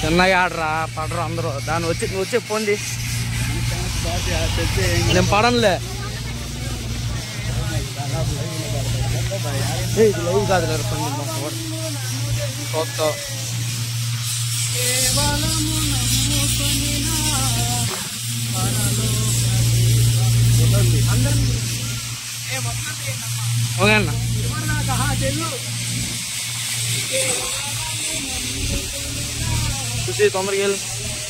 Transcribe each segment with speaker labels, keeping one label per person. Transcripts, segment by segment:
Speaker 1: చిన్నగా ఆడరా పడరు అందరూ దాన్ని వచ్చి నువ్వు వచ్చి పోండి నేను పడనులే ఏ, ఇది లైవ్ కాదు లేరా పండి చూస్తావు ఓకే అన్న చూసి తొందరగా వెళ్ళు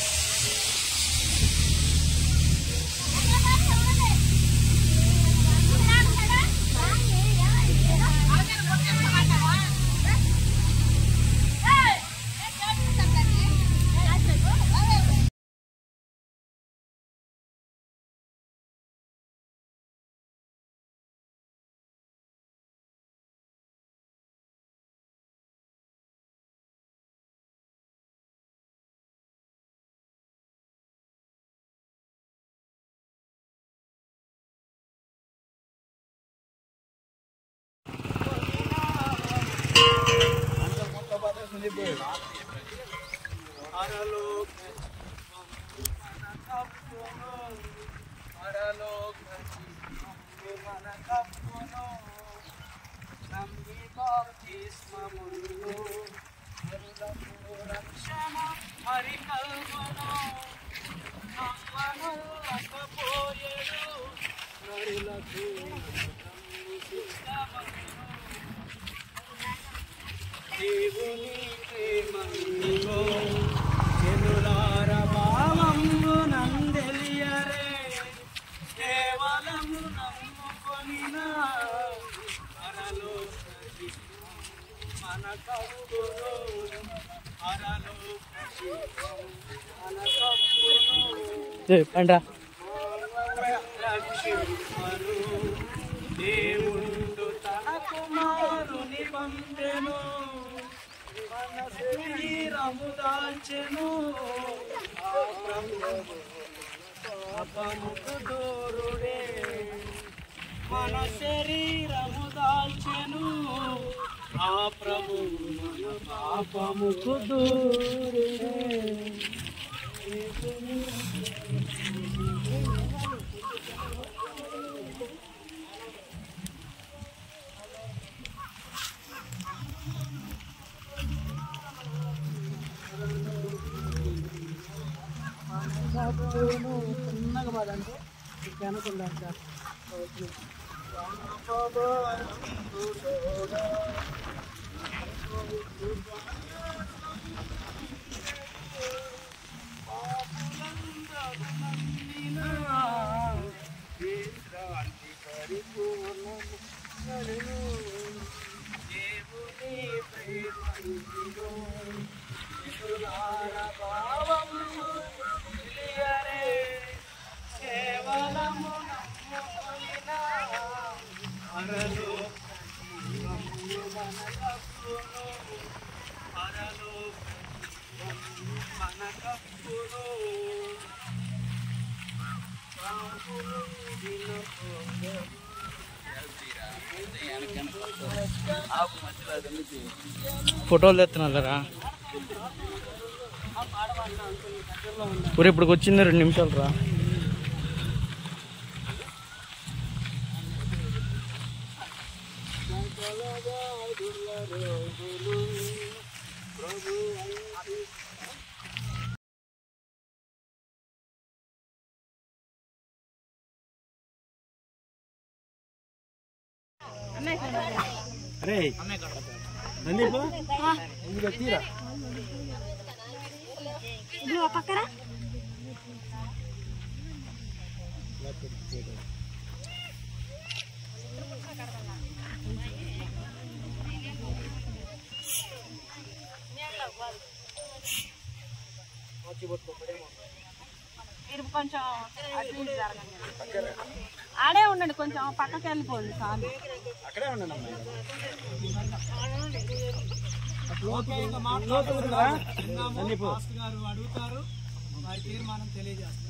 Speaker 2: దేవుని ప్రేమలో జనులార భావము నందెలియరే కేవలము నమ్ముకొనిన అరలో మన కప్పును అరలో మన కప్పును
Speaker 1: పండ్రా
Speaker 2: రక్షింపరు దేవుండు తన కుమారుని పంపెను మన శరీరము దాల్చెను ఆ ప్రభువు పాపముకు దూరుడే మన శరీరము దాల్చెను ఆ ప్రభు మన పాపముకు దూరుడే చిన్నగా పదంటే వెనకుండా దేవుని ప్రేమ
Speaker 1: ఫోటోలు తెస్తున్నారా ఊరు ఇప్పుడు వచ్చింది రెండు నిమిషాలు రా
Speaker 2: అరే నందీపు తీరా
Speaker 3: ఇదిగో పక్కన మీరు కొంచెం అటు ఇటు జరగండి. ఆడే ఉండండి కొంచెం పక్కకి వెళ్ళిపోండి చాలు
Speaker 2: అక్కడే ఉండండి అమ్మాయి ఓకే ఇంకా మాట్లాడుతున్నారా నందీపు గారు అడుగుతారు వారి తీర్మానం తెలియజేస్తారు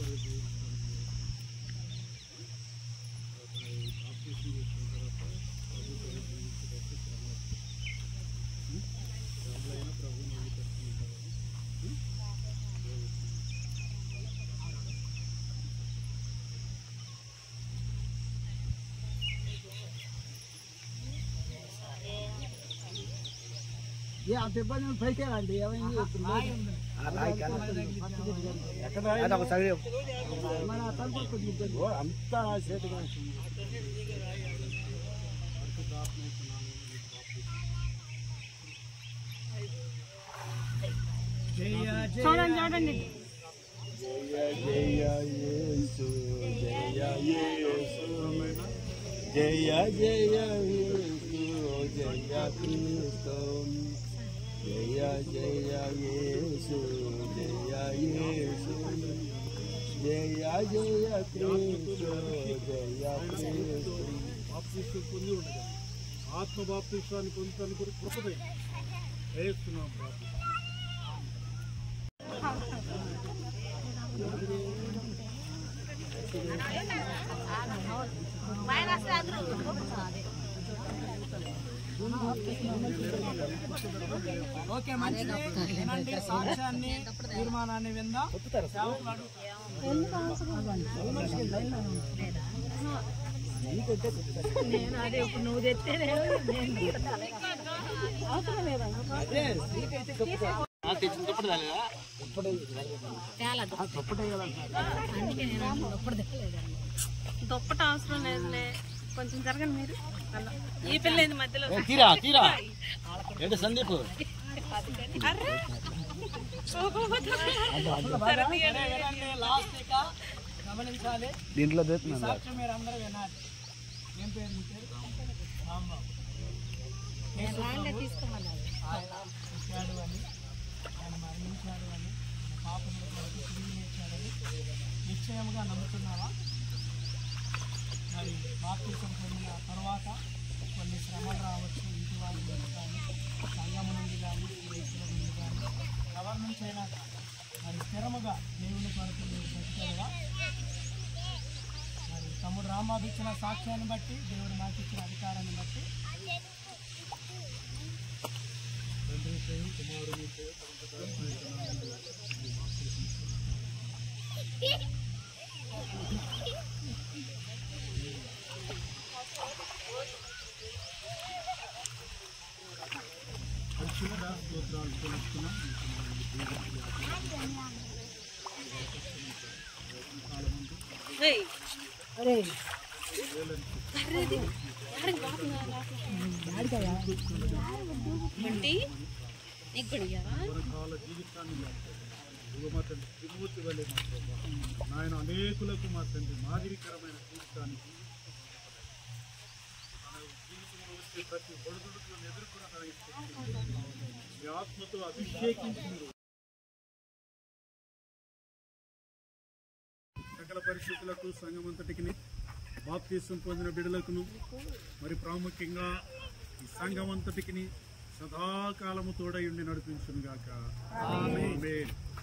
Speaker 2: అంత ఇబ్బంది పైకే రండి ఏమైంది అంతా చేతిగా
Speaker 3: చూడండి చూడండి
Speaker 2: జయ యేసు జయ యేసు జయ జయ యేసు జయ క్రీస్తు జయ జయ యేసు జయ యేసు జయ జయ క్రీస్తు జయ క్రీస్తు
Speaker 4: బాప్తిష్టం పొంది ఉండగా ఆత్మ బాప్తిష్టాన్ని పొందుతాను కొరకు కృపదే ప్రయత్నం ప్రార్థన
Speaker 2: ఓకే మంచిది వినండి సాక్ష్యాన్ని తీర్మానాన్ని విందాం సేవకులు అడుగుతారు.
Speaker 3: నేను అదే ఇప్పుడు నువ్వు తెస్తే అవసరం లేదా దుప్పట అవసరం లేదులే కొంచెం జరగండి మీరు అలా. ఈ పిల్ల ఏంది మధ్యలో
Speaker 2: తీరా తీరా ఏంటి సందీప్
Speaker 3: అర్రే.
Speaker 2: లాస్ట్ ఇక గమనించాలి
Speaker 1: దీంట్లో
Speaker 2: ఈ సాక్ష్యం మీరు అందరూ వినాలి ఏం పేరు మీ పేరు రాంబాబు ఆయన పుట్టాడు అని ఆయన మరణించాడు అని పాపం తిరిగి లేచాడని నిశ్చయముగా నమ్ముతున్నావా మరి బాప్తీసం పొందిన తర్వాత కొన్ని శ్రమలు రావచ్చు ఇంటి వాళ్ళ నుండి కానీ సంఘం నుండి కానీ స్నేహితుల నుండి కానీ ఎవరి నుంచి అయినా కానీ మరి స్థిరముగా దేవుని కొరకు మీరు బ్రతికేవా మరి తమ్ముడు రాంబాబు ఇచ్చిన సాక్ష్యాన్ని బట్టి దేవుడు నాకు ఇచ్చిన అధికారాన్ని బట్టి
Speaker 3: ఏయ్. అర్రేది. ఏంటి? నీకు కూడా ఇయ్యవా?
Speaker 4: కాల జీవితాన్ని ఇదిగో మా తండ్రి త్రిమూర్తి వల్లే మా ప్రభా నాయన అనేకులకు మా తండ్రి మాదిరికరమైన జీవితాన్ని జీవిస్తూ మన జీవితంలో వచ్చే ప్రతి ఒడిదుడుకులను ఎదుర్కొనడానికి మీ ఆత్మతో అభిషేకించి మీరు సకల పరిస్థితులకు సంఘమంతటికి బాప్తీసం పొందిన బిడలకును మరి ప్రాముఖ్యంగా ఈ సంఘమంతటికి సదాకాలము తోడై ఉండి నడిపించును గాక ఆమేన్